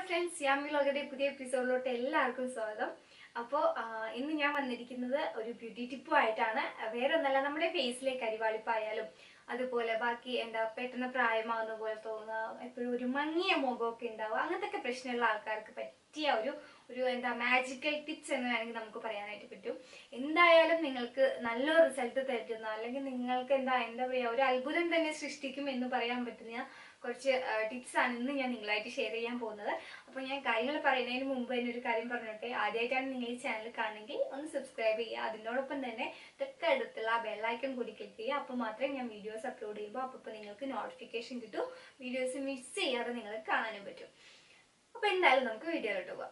friends Yami ലോകയുടെ പുതിയ എപ്പിസോഡിലോട്ട് എല്ലാവർക്കും സ്വാഗതം അപ്പോൾ ഇന്ന് ഞാൻ വന്നിരിക്കുന്നത് ഒരു ബ്യൂട്ടി ടിപ്പുമായിട്ടാണ് വേറെ ഒന്നല്ല നമ്മുടെ ഫേസിലെ കരിവാളിപ്പായാലും അതുപോലെ ബാക്കി എന്താ പെട്ടെന്ന് പ്രായമാകുന്ന പോലെ തോന്നുക എപ്പോഴും ഒരു മങ്ങിയ മുഖമൊക്കെ ഉണ്ടാവുക അങ്ങനത്തെ ഒക്കെ പ്രശ്നമുള്ള ആൾക്കാർക്ക് പറ്റിയ ഒരു ഒരു എന്താ മാജിക്കൽ ടിപ്സ് എന്ന് വേണമെങ്കിൽ നമുക്ക് പറയാനായിട്ട് പറ്റും എന്തായാലും നിങ്ങൾക്ക് നല്ലൊരു റിസൾട്ട് തരുന്ന അല്ലെങ്കിൽ നിങ്ങൾക്ക് എന്താ എന്താ പറയുക ഒരു അത്ഭുതം തന്നെ സൃഷ്ടിക്കും എന്ന് പറയാൻ പറ്റുന്ന കുറച്ച് ടിപ്സ് ആണ് ഇന്ന് ഞാൻ നിങ്ങളായിട്ട് ഷെയർ ചെയ്യാൻ പോകുന്നത് അപ്പോൾ ഞാൻ കാര്യങ്ങൾ പറയുന്നതിന് മുമ്പ് തന്നെ ഒരു കാര്യം പറഞ്ഞോട്ടെ ആദ്യമായിട്ടാണ് നിങ്ങൾ ഈ ചാനൽ കാണുമെങ്കിൽ ഒന്ന് സബ്സ്ക്രൈബ് ചെയ്യുക അതിനോടൊപ്പം തന്നെ തൊട്ടടുത്തുള്ള ആ ബെല്ലൈക്കൺ കൂടി ക്ലിക്ക് ചെയ്യുക അപ്പോൾ മാത്രമേ ഞാൻ വീഡിയോസ് അപ്ലോഡ് ചെയ്യുമ്പോൾ അപ്പോൾ നിങ്ങൾക്ക് നോട്ടിഫിക്കേഷൻ കിട്ടും വീഡിയോസ് മിസ് ചെയ്യാതെ നിങ്ങൾക്ക് കാണാനും പറ്റും അപ്പോൾ എന്തായാലും നമുക്ക് വീഡിയോയിലോട്ട് പോകാം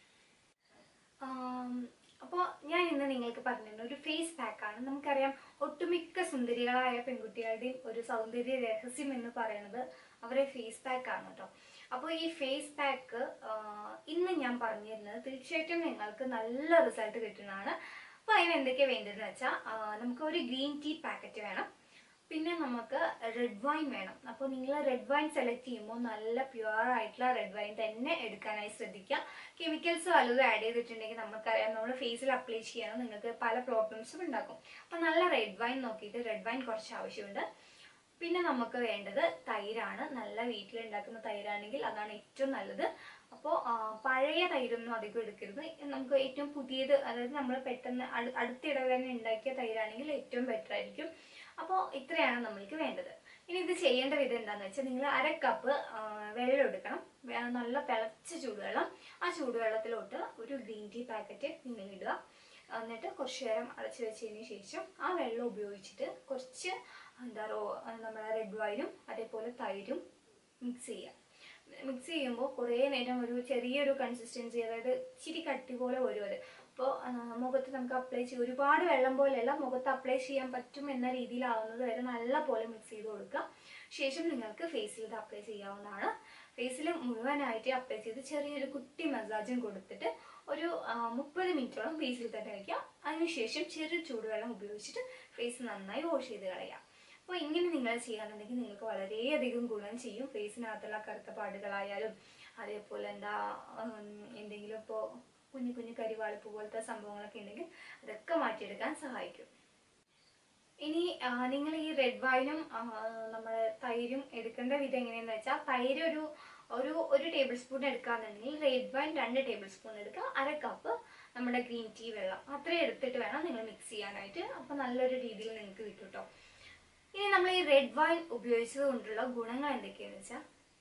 അപ്പോൾ ഞാൻ ഇന്ന് നിങ്ങൾക്ക് പറഞ്ഞിരുന്ന ഒരു ഫേസ് പാക്കാണ് നമുക്കറിയാം ഒട്ടുമിക്ക സുന്ദരികളായ പെൺകുട്ടികളുടെയും ഒരു സൗന്ദര്യ രഹസ്യം എന്ന് പറയുന്നത് അവരെ ഫേസ് പാക്ക് ആണ് കേട്ടോ അപ്പോൾ ഈ ഫേസ് പാക്ക് ഇന്ന് ഞാൻ പറഞ്ഞിരുന്നത് തീർച്ചയായിട്ടും നിങ്ങൾക്ക് നല്ല റിസൾട്ട് കിട്ടുന്നതാണ് അപ്പോൾ അതിന് എന്തൊക്കെയാണ് വേണ്ടതെന്ന് വെച്ചാൽ നമുക്ക് ഒരു ഗ്രീൻ ടീ പാക്കറ്റ് വേണം പിന്നെ നമുക്ക് റെഡ് വൈൻ വേണം അപ്പോൾ നിങ്ങൾ റെഡ് വൈൻ സെലക്ട് ചെയ്യുമ്പോൾ നല്ല പ്യുവർ ആയിട്ടുള്ള റെഡ് വൈൻ തന്നെ എടുക്കാനായി ശ്രദ്ധിക്കുക കെമിക്കൽസ് വല്ലതും ആഡ് ചെയ്തിട്ടുണ്ടെങ്കിൽ നമുക്കറിയാം നമ്മൾ ഫേസിൽ അപ്ലൈ ചെയ്യണം നിങ്ങൾക്ക് പല പ്രോബ്ലംസും ഉണ്ടാക്കും അപ്പോൾ നല്ല റെഡ് വൈൻ നോക്കിയിട്ട് റെഡ് വൈൻ കുറച്ച് ആവശ്യമുണ്ട് പിന്നെ നമുക്ക് വേണ്ടത് തൈരാണ് നല്ല വീട്ടിലുണ്ടാക്കുന്ന തൈരാണെങ്കിൽ അതാണ് ഏറ്റവും നല്ലത് അപ്പോൾ പഴയ തൈരൊന്നും അധികം എടുക്കരുത് നമുക്ക് ഏറ്റവും പുതിയത് അതായത് നമ്മൾ പെട്ടെന്ന് അടു അടുത്തിടെ തന്നെ ഉണ്ടാക്കിയ തൈരാണെങ്കിൽ ഏറ്റവും ബെറ്റർ ആയിരിക്കും അപ്പോൾ ഇത്രയാണ് നമ്മൾക്ക് വേണ്ടത് ഇനി ഇത് ചെയ്യേണ്ട വിധം എന്താണെന്ന് വെച്ചാൽ നിങ്ങൾ അര കപ്പ് വെള്ളം എടുക്കണം നല്ല തിളച്ച ചൂടുവെള്ളം ആ ചൂടുവെള്ളത്തിലോട്ട് ഒരു ഗ്രീൻ ടീ പാക്കറ്റ് നിങ്ങൾ ഇടുക എന്നിട്ട് കുറച്ച് നേരം അടച്ചു വെച്ചതിന് ശേഷം ആ വെള്ളം ഉപയോഗിച്ചിട്ട് കുറച്ച് എന്താ പറയുക നമ്മുടെ റെഡ് വൈനും അതേപോലെ തൈരും മിക്സ് ചെയ്യുക മിക്സ് ചെയ്യുമ്പോൾ കുറേ നേരം ഒരു ചെറിയൊരു കൺസിസ്റ്റൻസി അതായത് ഇച്ചിരി കട്ടി പോലെ വരും അത് അപ്പോൾ മുഖത്ത് നമുക്ക് അപ്ലൈ ചെയ്യും ഒരുപാട് വെള്ളം പോലെയല്ല മുഖത്ത് അപ്ലൈ ചെയ്യാൻ പറ്റും എന്ന രീതിയിലാവുന്നത് വരെ നല്ല പോലെ മിക്സ് ചെയ്ത് കൊടുക്കുക ശേഷം നിങ്ങൾക്ക് ഫേസിൽ ഇത് അപ്ലൈ ചെയ്യാവുന്നതാണ് ഫേസിൽ മുഴുവനായിട്ട് അപ്ലൈ ചെയ്ത് ചെറിയൊരു കുട്ടി മസാജും കൊടുത്തിട്ട് ഒരു മുപ്പത് മിനിറ്റോളം ഫേസിൽ തന്നെ വയ്ക്കുക അതിനുശേഷം ചെറു ചൂടുവെള്ളം ഉപയോഗിച്ചിട്ട് ഫേസ് നന്നായി വാഷ് ചെയ്ത് കളയാം അപ്പോൾ ഇങ്ങനെ നിങ്ങൾ ചെയ്യാന്നുണ്ടെങ്കിൽ നിങ്ങൾക്ക് വളരെയധികം ഗുണം ചെയ്യും ഫേസിനകത്തുള്ള കറുത്ത പാടുകളായാലും അതേപോലെ എന്താ എന്തെങ്കിലും ഇപ്പോൾ കുഞ്ഞു കുഞ്ഞു കരിവാളിപ്പ് പോലത്തെ സംഭവങ്ങളൊക്കെ ഉണ്ടെങ്കിൽ അതൊക്കെ മാറ്റിയെടുക്കാൻ സഹായിക്കും ഇനി നിങ്ങൾ ഈ റെഡ് വൈനും നമ്മുടെ തൈരും എടുക്കേണ്ട വിധം എങ്ങനെയാന്ന് വെച്ചാൽ തൈര് ഒരു ഒരു ഒരു ടേബിൾ സ്പൂൺ എടുക്കാന്നുണ്ടെങ്കിൽ റെഡ് വൈൻ രണ്ട് ടേബിൾ സ്പൂൺ എടുക്കുക അര കപ്പ് നമ്മുടെ ഗ്രീൻ ടീ വെള്ളം അത്രയും എടുത്തിട്ട് വേണം നിങ്ങൾ മിക്സ് ചെയ്യാനായിട്ട് അപ്പോൾ നല്ലൊരു രീതിയിൽ നിങ്ങൾക്ക് കിട്ടും കേട്ടോ ഇനി നമ്മൾ ഈ റെഡ് വൈൻ ഉപയോഗിച്ചത് കൊണ്ടുള്ള ഗുണങ്ങൾ എന്തൊക്കെയാണെന്ന് വെച്ചാൽ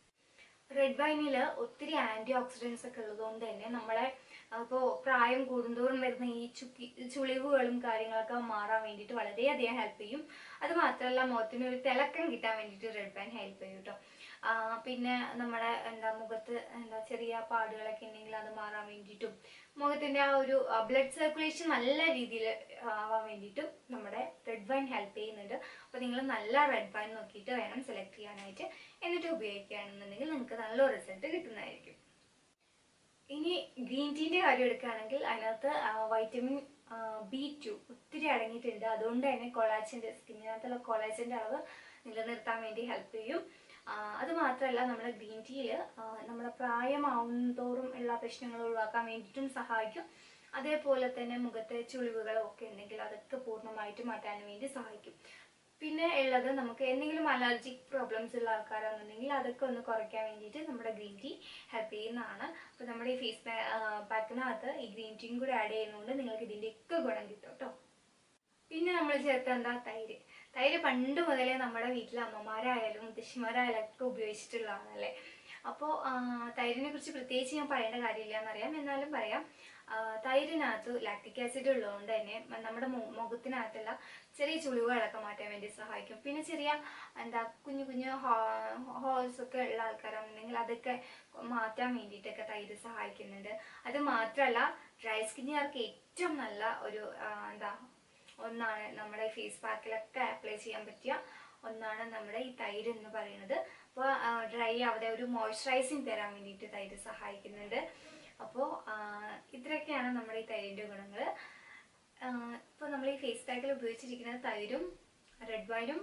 റെഡ് വൈനിൽ ഒത്തിരി ആന്റി ഓക്സിഡൻസ് ഒക്കെ ഉള്ളതുകൊണ്ട് തന്നെ നമ്മളെ അപ്പോൾ പ്രായം കൂടുന്തോറും വരുന്ന ഈ ചുക്കി ചുളിവുകളും കാര്യങ്ങളൊക്കെ മാറാൻ വേണ്ടിയിട്ട് വളരെയധികം ഹെൽപ്പ് ചെയ്യും അത് മാത്രമല്ല മുഖത്തിന് ഒരു തിളക്കം കിട്ടാൻ വേണ്ടിയിട്ട് റെഡ് വൈൻ ഹെൽപ്പ് ചെയ്യും കേട്ടോ പിന്നെ നമ്മുടെ എന്താ മുഖത്ത് എന്താ ചെറിയ പാടുകളൊക്കെ ഉണ്ടെങ്കിൽ അത് മാറാൻ വേണ്ടിയിട്ടും മുഖത്തിന്റെ ആ ഒരു ബ്ലഡ് സർക്കുലേഷൻ നല്ല രീതിയിൽ ആവാൻ വേണ്ടിയിട്ടും നമ്മുടെ റെഡ് വൈൻ ഹെൽപ്പ് ചെയ്യുന്നുണ്ട് അപ്പോൾ നിങ്ങൾ നല്ല റെഡ് വൈൻ നോക്കിയിട്ട് വേണം സെലക്ട് ചെയ്യാനായിട്ട് എന്നിട്ട് ഉപയോഗിക്കുകയാണെന്നുണ്ടെങ്കിൽ നിങ്ങൾക്ക് നല്ല റിസൾട്ട് കിട്ടുന്നതായിരിക്കും ഇനി ഗ്രീൻ ടീൻ്റെ കാര്യം എടുക്കുകയാണെങ്കിൽ അതിനകത്ത് വൈറ്റമിൻ ബി ടു ഒത്തിരി അടങ്ങിയിട്ടുണ്ട് അതുകൊണ്ട് തന്നെ കൊളാജൻ്റെ സ്കിന്നിനകത്തുള്ള കൊളാജൻ്റെ അളവ് നിലനിർത്താൻ വേണ്ടി ഹെൽപ്പ് ചെയ്യും അത് മാത്രമല്ല നമ്മുടെ ഗ്രീൻ ടീയിൽ നമ്മുടെ പ്രായമാവുന്നതോറും ഉള്ള പ്രശ്നങ്ങൾ ഒഴിവാക്കാൻ വേണ്ടിയിട്ടും സഹായിക്കും അതേപോലെ തന്നെ മുഖത്തെ ചുളിവുകളോ ഒക്കെ ഉണ്ടെങ്കിൽ അതൊക്കെ പൂർണ്ണമായിട്ട് മാറ്റാൻ വേണ്ടി സഹായിക്കും പിന്നെ ഉള്ളത് നമുക്ക് എന്തെങ്കിലും അലർജിക് പ്രോബ്ലംസ് ഉള്ള ആൾക്കാരാണെന്നുണ്ടെങ്കിൽ അതൊക്കെ ഒന്ന് കുറയ്ക്കാൻ വേണ്ടിയിട്ട് നമ്മുടെ ഗ്രീൻ ടീ ഹെൽപ്പ് ചെയ്യുന്നതാണ് അപ്പോൾ നമ്മുടെ ഈ ഫേസ് പാക്കിനകത്ത് ഈ ഗ്രീൻ ടീയും കൂടി ആഡ് ചെയ്യുന്നതുകൊണ്ട് നിങ്ങൾക്ക് ഇതിൻ്റെ ഒക്കെ ഗുണം കിട്ടും കേട്ടോ പിന്നെ നമ്മൾ ചേർത്ത എന്താ തൈര് തൈര് പണ്ട് മുതലേ നമ്മുടെ വീട്ടിലെ അമ്മമാരായാലും മുത്തശ്ശിമാരായാലും ഒക്കെ ഉപയോഗിച്ചിട്ടുള്ളതാണല്ലേ അപ്പോൾ തൈരിനെ കുറിച്ച് പ്രത്യേകിച്ച് ഞാൻ പറയേണ്ട കാര്യമില്ല എന്നറിയാം എന്നാലും പറയാം തൈരിനകത്ത് ലാക്ടിക് ആസിഡ് ഉള്ളതുകൊണ്ട് തന്നെ നമ്മുടെ മുഖത്തിനകത്തുള്ള ചെറിയ ചുളിവുകളൊക്കെ മാറ്റാൻ വേണ്ടി സഹായിക്കും പിന്നെ ചെറിയ എന്താ കുഞ്ഞു കുഞ്ഞു ഹോൾസ് ഒക്കെ ഉള്ള ആൾക്കാരാണെന്നുണ്ടെങ്കിൽ അതൊക്കെ മാറ്റാൻ വേണ്ടിയിട്ടൊക്കെ തൈര് സഹായിക്കുന്നുണ്ട് അത് മാത്രമല്ല ഡ്രൈ സ്കിന്നുകാർക്ക് ഏറ്റവും നല്ല ഒരു എന്താ ഒന്നാണ് നമ്മുടെ ഫേസ് പാക്കിലൊക്കെ അപ്ലൈ ചെയ്യാൻ പറ്റിയ ഒന്നാണ് നമ്മുടെ ഈ തൈര് എന്ന് പറയുന്നത് അപ്പോൾ ഡ്രൈ ആവാതെ ഒരു മോയ്സ്ചറൈസിങ് തരാൻ വേണ്ടിയിട്ട് തൈര് സഹായിക്കുന്നുണ്ട് അപ്പോൾ ഇത്രയൊക്കെയാണ് നമ്മുടെ ഈ തൈരിൻ്റെ ഗുണങ്ങൾ ഇപ്പോൾ നമ്മൾ ഈ ഫേസ് പാക്കിൽ ഉപയോഗിച്ചിരിക്കുന്ന തൈരും റെഡ് വൈനും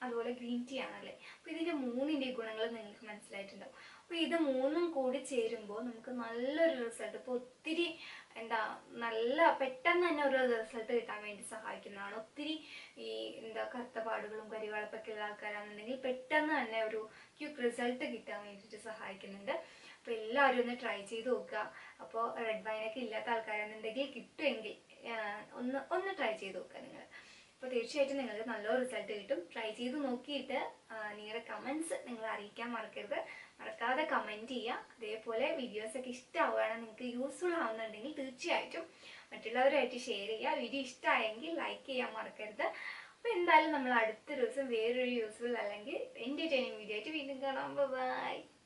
അതുപോലെ ഗ്രീൻ ടീ ആണല്ലേ അപ്പോൾ ഇതിൻ്റെ മൂന്നിൻ്റെ ഗുണങ്ങൾ നിങ്ങൾക്ക് മനസ്സിലായിട്ടുണ്ടാവും അപ്പോൾ ഇത് മൂന്നും കൂടി ചേരുമ്പോൾ നമുക്ക് നല്ലൊരു റിസൾട്ട് ഇപ്പോൾ ഒത്തിരി എന്താ നല്ല പെട്ടെന്ന് തന്നെ ഒരു റിസൾട്ട് കിട്ടാൻ വേണ്ടി സഹായിക്കുന്നതാണ് ഒത്തിരി ഈ എന്താ കറുത്ത പാടുകളും കരിവാളപ്പൊക്കെ ഉള്ള ആൾക്കാരാണെന്നുണ്ടെങ്കിൽ പെട്ടെന്ന് തന്നെ ഒരു ക്യുക്ക് റിസൾട്ട് കിട്ടാൻ വേണ്ടിയിട്ട് സഹായിക്കുന്നുണ്ട് അപ്പോൾ എല്ലാവരും ഒന്ന് ട്രൈ ചെയ്ത് നോക്കുക അപ്പോൾ റെഡ് വൈനൊക്കെ ഇല്ലാത്ത ആൾക്കാരാണെന്നുണ്ടെങ്കിൽ കിട്ടുമെങ്കിൽ ആ, ഒന്ന് ഒന്ന് ട്രൈ ചെയ്ത് നോക്കുക നിങ്ങൾ അപ്പോൾ തീർച്ചയായിട്ടും നിങ്ങൾക്ക് നല്ലൊരു റിസൾട്ട് കിട്ടും ട്രൈ ചെയ്ത് നോക്കിയിട്ട് ആ, നിങ്ങളുടെ കമൻസ് നിങ്ങൾ അറിയിക്കാൻ മറക്കരുത് മറക്കാതെ കമൻറ്റ് ചെയ്യുക അതേപോലെ വീഡിയോസൊക്കെ ഇഷ്ടമാവുകയാണെങ്കിൽ നിങ്ങൾക്ക് യൂസ്ഫുൾ ആവുന്നുണ്ടെങ്കിൽ തീർച്ചയായിട്ടും മറ്റുള്ളവരുമായിട്ട് ഷെയർ ചെയ്യുക വീഡിയോ ഇഷ്ടമായെങ്കിൽ ലൈക്ക് ചെയ്യാൻ മറക്കരുത് അപ്പോൾ എന്തായാലും നമ്മൾ അടുത്ത ദിവസം വേറൊരു യൂസ്ഫുൾ അല്ലെങ്കിൽ എൻ്റർടൈനിങ് വീഡിയോ ആയിട്ട് വീണ്ടും കാണാം ബൈ